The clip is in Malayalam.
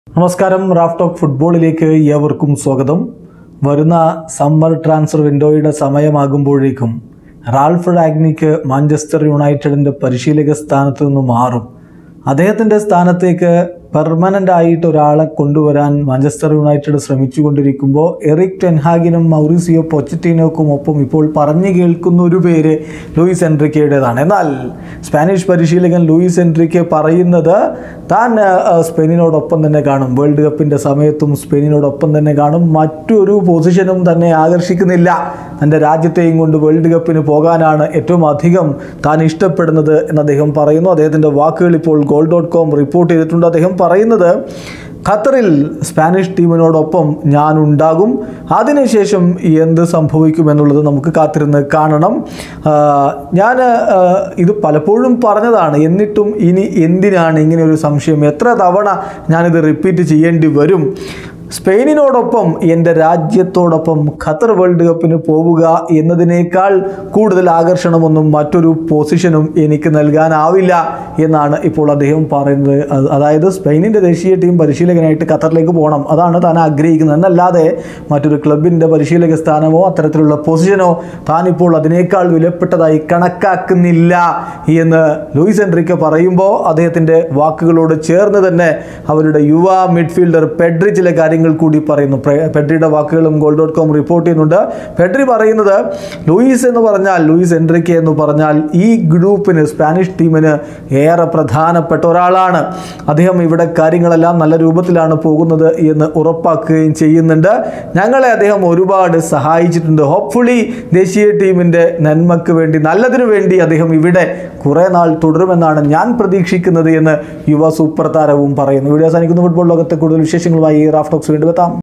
നമസ്കാരം റാഫ് ടോക്ക് ഫുട്ബോളിലേക്ക് ഏവർക്കും സ്വാഗതം വരുന്ന സമ്മർ ട്രാൻസ്ഫർ വിൻഡോയുടെ സമയമാകുമ്പോഴേക്കും റാൾഫ് റാഗ്നിക്ക് മാഞ്ചസ്റ്റർ യുണൈറ്റഡിൻ്റെ പരിശീലക സ്ഥാനത്ത് നിന്ന് മാറും അദ്ദേഹത്തിൻ്റെ സ്ഥാനത്തേക്ക് പെർമനൻ്റ് ആയിട്ട് ഒരാളെ കൊണ്ടുവരാൻ മാഞ്ചസ്റ്റർ യുണൈറ്റഡ് ശ്രമിച്ചുകൊണ്ടിരിക്കുമ്പോൾ എറിക് ടെൻഹാഗിനും മൗറിസിയോ പൊച്ചറ്റീനോക്കും ഒപ്പം ഇപ്പോൾ പറഞ്ഞു കേൾക്കുന്ന ഒരു പേര് ലൂയിസ് എൻട്രിക്കയുടേതാണ് എന്നാൽ സ്പാനിഷ് പരിശീലകൻ ലൂയിസ് എൻട്രിക്കെ പറയുന്നത് താൻ ആ, സ്പെയിനിനോടൊപ്പം തന്നെ കാണും വേൾഡ് കപ്പിൻ്റെ സമയത്തും സ്പെയിനിനോടൊപ്പം തന്നെ കാണും മറ്റൊരു പൊസിഷനും തന്നെ ആകർഷിക്കുന്നില്ല തൻ്റെ രാജ്യത്തെയും കൊണ്ട് വേൾഡ് കപ്പിന് പോകാനാണ് ഏറ്റവും അധികം താൻ ഇഷ്ടപ്പെടുന്നത് എന്ന് അദ്ദേഹം പറയുന്നു അദ്ദേഹത്തിൻ്റെ വാക്കുകൾ ഇപ്പോൾ ഗോൾ ഡോട്ട് കോം റിപ്പോർട്ട് ചെയ്തിട്ടുണ്ട് അദ്ദേഹം പറയുന്നത് ഖത്തറിൽ സ്പാനിഷ് ടീമിനോടൊപ്പം ഞാൻ ഉണ്ടാകും അതിനുശേഷം എന്ത് സംഭവിക്കുമെന്നുള്ളത് നമുക്ക് കാത്തിരുന്ന് കാണണം ആ, ഞാൻ ആ, ഇത് പലപ്പോഴും പറഞ്ഞതാണ് എന്നിട്ടും ഇനി എന്തിനാണ് ഇങ്ങനെ ഒരു സംശയം എത്ര തവണ ഞാനിത് റിപ്പീറ്റ് ചെയ്യേണ്ടി വരും സ്പെയിനിനോടൊപ്പം എൻ്റെ രാജ്യത്തോടൊപ്പം ഖത്തർ വേൾഡ് കപ്പിന് പോവുക എന്നതിനേക്കാൾ കൂടുതൽ ആകർഷണമൊന്നും മറ്റൊരു പൊസിഷനും എനിക്ക് നൽകാനാവില്ല എന്നാണ് ഇപ്പോൾ അദ്ദേഹം പറയുന്നത് അത് അതായത് സ്പെയിനിൻ്റെ ദേശീയ ടീം പരിശീലകനായിട്ട് ഖത്തറിലേക്ക് പോകണം അതാണ് താൻ ആഗ്രഹിക്കുന്നത് എന്നല്ലാതെ മറ്റൊരു ക്ലബിൻ്റെ പരിശീലക സ്ഥാനമോ അത്തരത്തിലുള്ള പൊസിഷനോ താൻ ഇപ്പോൾ അതിനേക്കാൾ വിലപ്പെട്ടതായി കണക്കാക്കുന്നില്ല എന്ന് ലൂയിസ് എൻട്രിക്ക പറയുമ്പോൾ അദ്ദേഹത്തിൻ്റെ വാക്കുകളോട് ചേർന്ന് തന്നെ അവരുടെ യുവ മിഡ്ഫീൽഡർ പെഡ്രി ചില കാര്യങ്ങൾ കൂടി പറയുന്നു പ്രെ- പെഡ്രിയുടെ വാക്കുകളും ഗോൾ ഡോട്ട് കോം റിപ്പോർട്ട് ചെയ്യുന്നുണ്ട് പെഡ്രി പറയുന്നത് ലൂയിസ് എന്ന് പറഞ്ഞാൽ ലൂയിസ് എൻട്രിക്ക എന്ന് പറഞ്ഞാൽ ഈ ഗ്രൂപ്പിന് സ്പാനിഷ് ടീമിന് ഏറെ പ്രധാനപ്പെട്ട ഒരാളാണ് അദ്ദേഹം ഇവിടെ കാര്യങ്ങളെല്ലാം നല്ല രൂപത്തിലാണ് പോകുന്നത് എന്ന് ഉറപ്പാക്കുകയും ചെയ്യുന്നുണ്ട് ഞങ്ങളെ അദ്ദേഹം ഒരുപാട് സഹായിച്ചിട്ടുണ്ട് ഹോപ്പ്ഫുള്ളി ദേശീയ ടീമിൻ്റെ നന്മയ്ക്ക് വേണ്ടി നല്ലതിനു വേണ്ടി അദ്ദേഹം ഇവിടെ കുറേ നാൾ തുടരുമെന്നാണ് ഞാൻ പ്രതീക്ഷിക്കുന്നത് എന്ന് യുവ സൂപ്പർ താരവും പറയുന്നു വീഡിയോ അവസാനിക്കുന്ന ഫുട്ബോൾ ലോകത്തെ കൂടുതൽ വിശേഷങ്ങളുമായി റാഫ്റ്റോക്സ് വീണ്ടും എത്താം